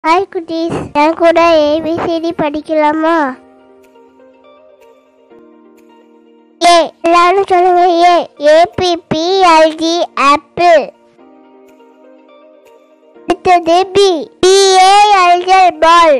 hi குட்டீஸ் என் கூட ABCD படிக்கலாமா ஏ எல்லாரும் சொல்லுங்க ஏ ஏபிபிஎல்டி ஆப்பிள் அடுத்தது பி பிஏஎல்எல் பால்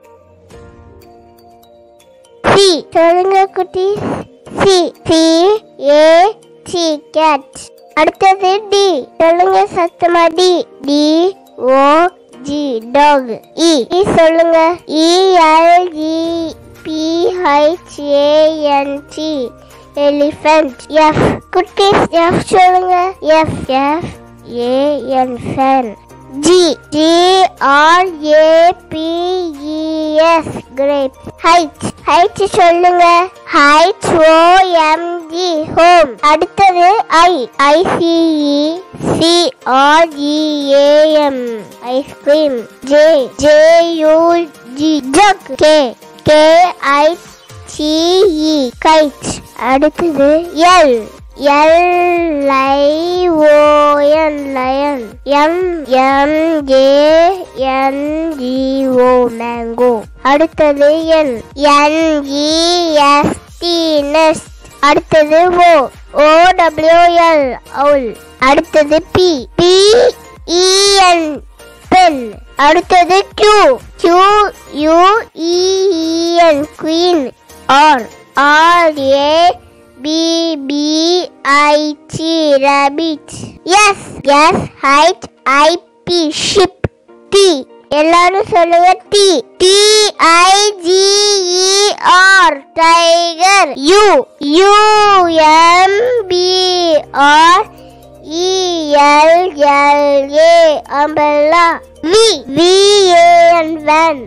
சி சொல்லுங்க குட்டீஸ் C C A C cat அடுத்தது டி சொல்லுங்க சத்தமா D D O G dog E E சொல்லுங்க E L G P H A N D elephant F குட்டீஸ் எஃப் சொல்லுங்க F F A N fan G G R A P E S grape H H சொல்லுங்க H O M G home அடுத்தது I I C E C R E A M ice cream J J U G jug K K I C E kite அடுத்தது L L I O N lion M M J N G O mango அடுத்தது N N E S T nest அடுத்தது O O W L owl அடுத்தது P P E N pen அடுத்தது Q Q U E N queen R R A B B I T rabbit S S H I B ship T எல்லாரும் சொல்லுங்க T T I G E R tiger U U M B R E L L A umbrella V V A N van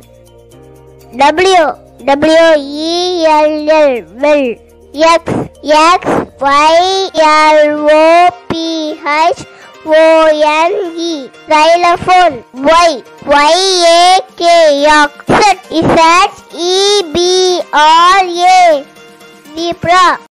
W W E L L will X X Y L O P H O N E xylophone Y Y A K yak Z Z E B R A zebra